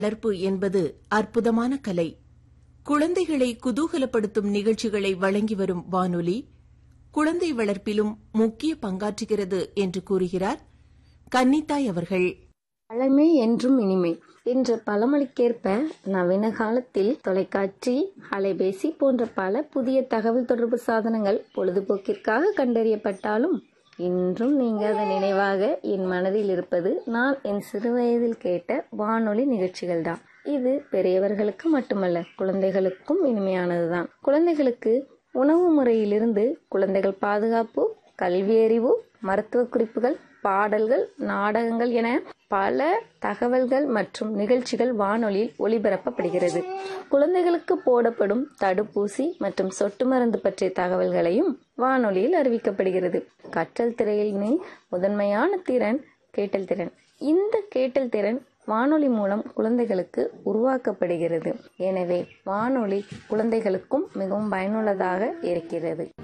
வளர்ப்பு என்பது அற்புதமான கலை குழந்தைகளை குதூகலப்படுத்தும் நிகழ்ச்சிகளை வழங்கி வரும் வானொலி குழந்தை வளர்ப்பிலும் முக்கிய பங்காற்றுகிறது என்று கூறுகிறார் கன்னித்தாய் அவர்கள் பழமை என்றும் இனிமை என்ற பழமொழிக்கேற்ப நவீன காலத்தில் தொலைக்காட்சி அலைபேசி போன்ற பல புதிய தகவல் தொடர்பு சாதனங்கள் பொழுதுபோக்கிற்காக கண்டறியப்பட்டாலும் இன்றும் நீங்காத நினைவாக என் மனதில் இருப்பது நான் என் சிறுவயதில் கேட்ட வானொலி நிகழ்ச்சிகள் தான் இது பெரியவர்களுக்கு மட்டுமல்ல குழந்தைகளுக்கும் இனிமையானதுதான் குழந்தைகளுக்கு உணவு முறையிலிருந்து குழந்தைகள் பாதுகாப்பு கல்வியறிவு மருத்துவ குறிப்புகள் பாடல்கள் நாடகங்கள் என பல தகவல்கள் மற்றும் நிகழ்ச்சிகள் வானொலியில் ஒளிபரப்பப்படுகிறது குழந்தைகளுக்கு போடப்படும் தடுப்பூசி மற்றும் சொட்டு மருந்து பற்றிய தகவல்களையும் வானொலியில் அறிவிக்கப்படுகிறது கற்றல் திரையின் முதன்மையான திறன் கேட்டல் திறன் இந்த கேட்டல் திறன் வானொலி மூலம் குழந்தைகளுக்கு உருவாக்கப்படுகிறது எனவே வானொலி குழந்தைகளுக்கும் மிகவும் பயனுள்ளதாக இருக்கிறது